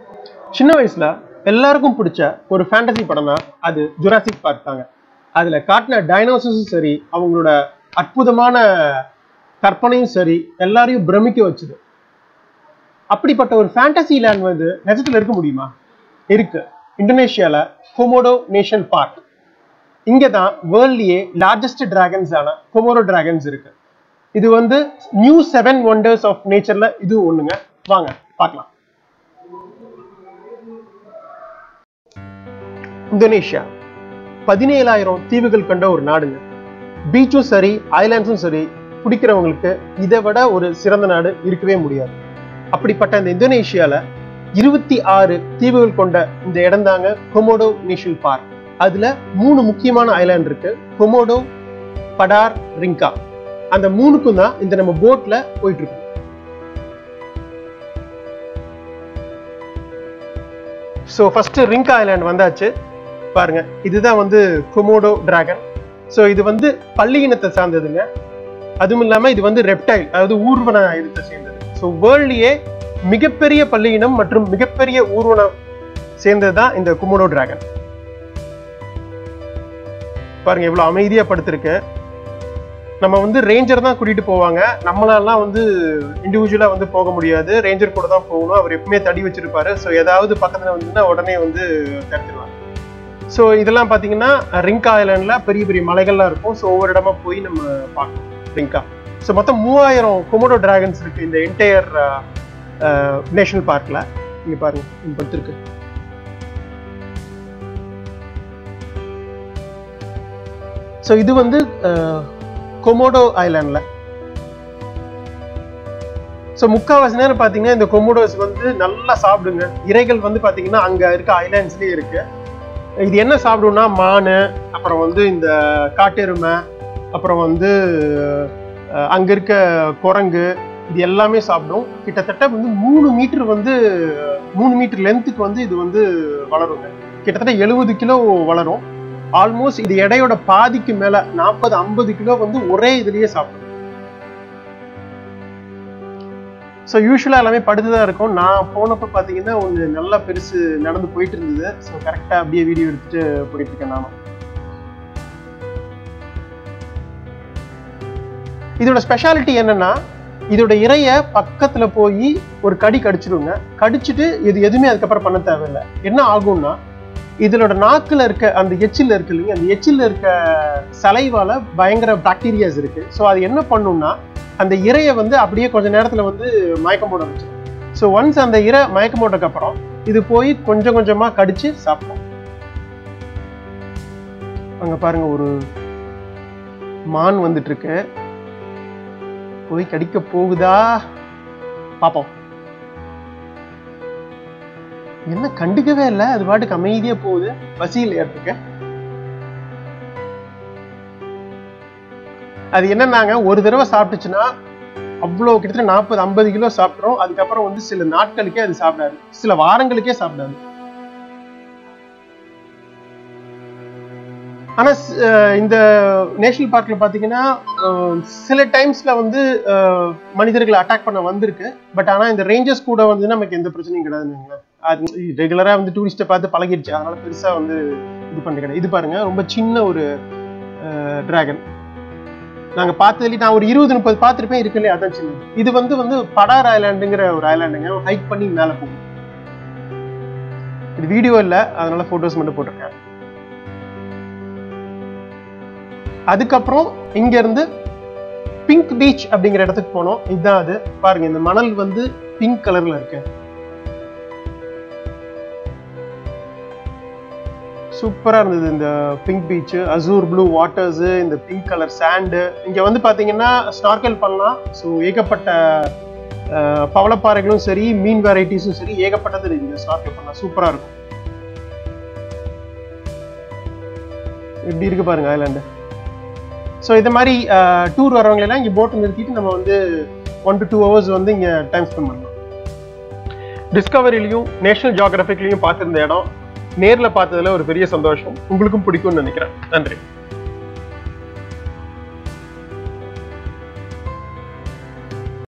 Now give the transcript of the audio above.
சின்ன வயசுல எல்லாருக்கும் பிடிச்ச ஒரு ஃபேண்டசி படம்னா அது ஜுராசிக் பார்க் தாங்க அதுல காட்டின டைனோசர்ஸும் சரி அவங்களோட அற்புதமான கற்பனையும் சரி எல்லாரையும் பிரமிக்க வச்சுது அப்படிப்பட்ட ஒரு ஃபேண்டசி லேண்ட் வந்து நிஜத்துல இருக்க முடியுமா இருக்கு இந்தோனேஷியால கொமோடோ நேஷனல் பார்க் இங்க தான் வேர்ல்ட்லயே லார்ஜஸ்ட் டிராகன்ஸான கொமோடோ டிராகன்ஸ் இருக்கு இது வந்து நியூ செவன் ஒண்டர்ஸ் ஆஃப் நேச்சர்ல இது ஒண்ணுங்க வாங்க பார்க்கலாம் இந்தோனேஷியா பதினேழாயிரம் தீவுகள் கொண்ட ஒரு நாடுங்க பீச்சும் சரி ஐலாண்ட்ஸும் சரி பிடிக்கிறவங்களுக்கு இதை விட ஒரு சிறந்த நாடு இருக்கவே முடியாது அப்படிப்பட்ட இந்த இந்தோனேஷியால இருபத்தி ஆறு தீவுகள் கொண்ட இந்த இடம் தாங்க கொமோடோ நேஷனல் பார்க் அதுல மூணு முக்கியமான ஐலாண்ட் இருக்கு கொமோடோ படார் ரிங்கா அந்த மூணுக்கும் தான் இந்த நம்ம போட்ல போயிட்டு இருக்கோம் ஸோ ஃபர்ஸ்ட் ரிங்கா ஐலாண்ட் வந்தாச்சு பாருங்க இதுதான் வந்து கொமோடோ டிராகன் ஸோ இது வந்து பள்ளி இனத்தை சார்ந்ததுங்க அதுவும் இல்லாம இது வந்து ரெப்டைல் அதாவது ஊர்வன இனத்தை சேர்ந்தது ஸோ வேர்ல்ட்லயே மிகப்பெரிய பள்ளி இனம் மற்றும் மிகப்பெரிய ஊர்வனம் சேர்ந்தது தான் இந்த குமோடோ டிராகன் பாருங்க எவ்வளவு அமைதியா படுத்திருக்கு நம்ம வந்து ரேஞ்சர் தான் கூட்டிட்டு போவாங்க நம்மளாலாம் வந்து இண்டிவிஜுவலா வந்து போக முடியாது ரேஞ்சர் கூட தான் போகணும் அவர் எப்பவுமே தடி வச்சிருப்பாரு ஸோ ஏதாவது பக்கத்துல வந்துன்னா உடனே வந்து தடுத்துருவாங்க ஸோ இதெல்லாம் பார்த்தீங்கன்னா ரிங்கா ஐலாண்டில் பெரிய பெரிய மலைகள்லாம் இருக்கும் ஸோ ஒவ்வொரு இடமா போய் நம்ம பார்க்கணும் ரிங்கா ஸோ மொத்தம் மூவாயிரம் கொமோடோ டிராகன்ஸ் இருக்கு இந்த என்டையர் நேஷனல் பார்க்ல இங்க பாருங்க இங்க படுத்திருக்கு ஸோ இது வந்து கொமோடோ ஐலாண்ட்ல ஸோ முக்கால்வாசி நேரம் பார்த்தீங்கன்னா இந்த கொமோடோஸ் வந்து நல்லா சாப்பிடுங்க இறைகள் வந்து பார்த்தீங்கன்னா அங்கே இருக்க ஐலாண்ட்ஸ்லேயே இருக்கு இது என்ன சாப்பிடும்னா மான் அப்புறம் வந்து இந்த காட்டெருமை அப்புறம் வந்து அஹ், அங்க இருக்க குரங்கு இது எல்லாமே சாப்பிடும் கிட்டத்தட்ட வந்து மூணு மீட்டர் வந்து மூணு மீட்டர் லென்த்துக்கு வந்து இது வந்து வளருங்க கிட்டத்தட்ட எழுபது கிலோ வளரும் ஆல்மோஸ்ட் இது எடையோட பாதிக்கு மேல நாற்பது ஐம்பது கிலோ வந்து ஒரே இதுலயே சாப்பிடும் ஸோ யூஸ்வலாக எல்லாமே படுத்து தான் இருக்கும் நான் போனப்போ பார்த்தீங்கன்னா ஒன்று நல்லா பெருசு நடந்து போயிட்டு இருந்தது ஸோ கரெக்டாக அப்படியே வீடியோ எடுத்துட்டு போயிட்டு இருக்கேன் நானும் இதோட ஸ்பெஷாலிட்டி என்னன்னா இதோட இறைய பக்கத்துல போய் ஒரு கடி கடிச்சிடுங்க கடிச்சிட்டு இது எதுவுமே அதுக்கப்புறம் பண்ண தேவையில்லை என்ன ஆகும்னா இதனோட நாக்குல இருக்க அந்த எச்சில் இருக்கு இல்லைங்க அந்த எச்சில் இருக்க சலைவால பயங்கர பாக்டீரியாஸ் இருக்கு ஸோ அது என்ன பண்ணும்னா அந்த இறைய வந்து அப்படியே கொஞ்ச நேரத்துல வந்து மயக்கம் போட வச்சிடும் ஸோ ஒன்ஸ் அந்த இறை மயக்கம் போட்டதுக்கு அப்புறம் இது போய் கொஞ்சம் கொஞ்சமா கடிச்சு சாப்பிடும் அங்க பாருங்க ஒரு மான் வந்துட்டு இருக்கு போய் கடிக்க போகுதா பாப்போம் என்ன கண்டுக்கவே இல்லை அது பாட்டுக்கு அமைதியா போகுது பசியில் ஏற்றுக்க அது என்னன்னாங்க ஒரு தடவை சாப்பிட்டுச்சுன்னா அவ்வளோ கிட்டத்தட்ட நாற்பது ஐம்பது கிலோ சாப்பிட்றோம் அதுக்கப்புறம் வந்து சில நாட்களுக்கே அது சாப்பிடாது சில வாரங்களுக்கே சாப்பிடாது ஆனா ஸ்- அஹ் இந்த நேஷனல் பார்க்ல பாத்தீங்கன்னா அஹ் சில டைம்ஸ்ல வந்து அஹ் மனிதர்களை அட்டாக் பண்ண வந்திருக்கு பட் ஆனா இந்த ரேஞ்சர்ஸ் கூட வந்து நமக்கு எந்த பிரச்சனையும் கிடையாதுன்னு அது ரெகுலரா வந்து டூரிஸ்ட்டை பார்த்து பழகிடுச்சு அதனால பெருசா வந்து இது பண்ண கிடையாது இது பாருங்க ரொம்ப சின்ன ஒரு டிராகன் நாங்க பார்த்ததுலயே நான் ஒரு இருபது முப்பது பார்த்துருப்பேன் இருக்குல்லையே அதான் சின்னது இது வந்து வந்து படார் ஐலாண்டுங்கிற ஒரு ஐலாண்டுங்க ஹைக் பண்ணி மேல போகும் இது வீடியோ இல்ல அதனால போட்டோஸ் மட்டும் போட்டிருக்கேன் அதுக்கப்புறம் இங்க இருந்து பிங்க் பீச் அப்படிங்கிற இடத்துக்கு போனோம் இதுதான் அது பாருங்க இந்த மணல் வந்து பிங்க் கலர்ல இருக்கு சூப்பரா இருந்தது இந்த pink beach azure blue waters இந்த பிங்க் கலர் சாண்டு இங்க வந்து பாத்தீங்கன்னா ஸ்னார்க்கல் பண்ணலாம் ஸோ ஏகப்பட்ட அஹ், பவளப்பாறைகளும் சரி மீன் வெரைட்டிஸும் சரி ஏகப்பட்டது இங்க ஸ்னார்க்கல் பண்ணலாம் சூப்பரா இருக்கும் எப்படி இருக்கு பாருங்க ஐலாண்டு ஸோ இந்த மாதிரி டூர் வரவங்க எல்லாம் இங்கே போட்டை நிறுத்திட்டு நம்ம வந்து ஒன் டு டூ ஹவர்ஸ் வந்து இங்கே டைம் ஸ்பெண்ட் பண்ணலாம் டிஸ்கவரிலையும் நேஷனல் ஜியாகிரபிக்லையும் பார்த்துருந்த இடம் நேரில் பார்த்ததுல ஒரு பெரிய சந்தோஷம் உங்களுக்கும் பிடிக்கும்னு நினைக்கிறேன் நன்றி